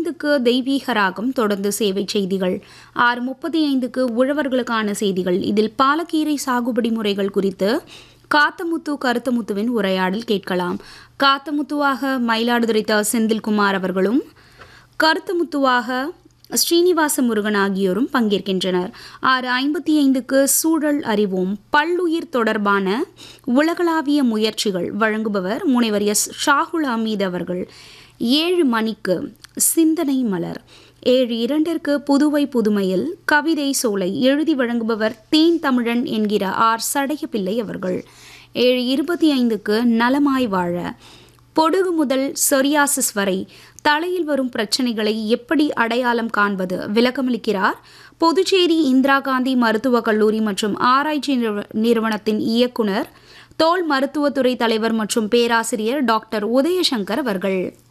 ஐந்துக்கு தெய்வீக ராகம் தொடர்ந்து சேவை செய்திகள் ஆறு முப்பத்தி ஐந்துக்கு உழவர்களுக்கான செய்திகள் இதில் பாலக்கீரை சாகுபடி முறைகள் குறித்து காத்தமுத்து கருத்தமுத்துவின் உரையாடல் கேட்கலாம் காத்தமுத்துவாக மயிலாடுதுறை த செந்தில்குமார் அவர்களும் கருத்தமுத்துவாக ஸ்ரீனிவாச முருகன் ஆகியோரும் பங்கேற்கின்றனர் ஆறு ஐம்பத்தி ஐந்துக்கு சூழல் அறிவோம் பல்லுயிர் தொடர்பான உலகளாவிய முயற்சிகள் வழங்குபவர் முனைவர் எஸ் ஷாகுல் அமீத் அவர்கள் ஏழு மணிக்கு சிந்தனை மலர் ஏழு இரண்டிற்கு புதுவை புதுமையில் கவிதை சோலை எழுதி வழங்குபவர் தேன் தமிழன் என்கிற ஆர் சடையபிள்ளை அவர்கள் ஏழு இருபத்தி ஐந்துக்கு நலமாய் வாழ பொடுகு முதல் சொரியாசிஸ் வரை தலையில் வரும் பிரச்சனைகளை எப்படி அடையாளம் காண்பது விளக்கமளிக்கிறார் புதுச்சேரி இந்திரா காந்தி மருத்துவக் கல்லூரி மற்றும் ஆராய்ச்சி நிறுவ- நிறுவனத்தின் இயக்குனர் தோல் மருத்துவத்துறை தலைவர் மற்றும் பேராசிரியர் டாக்டர் உதயசங்கர் அவர்கள்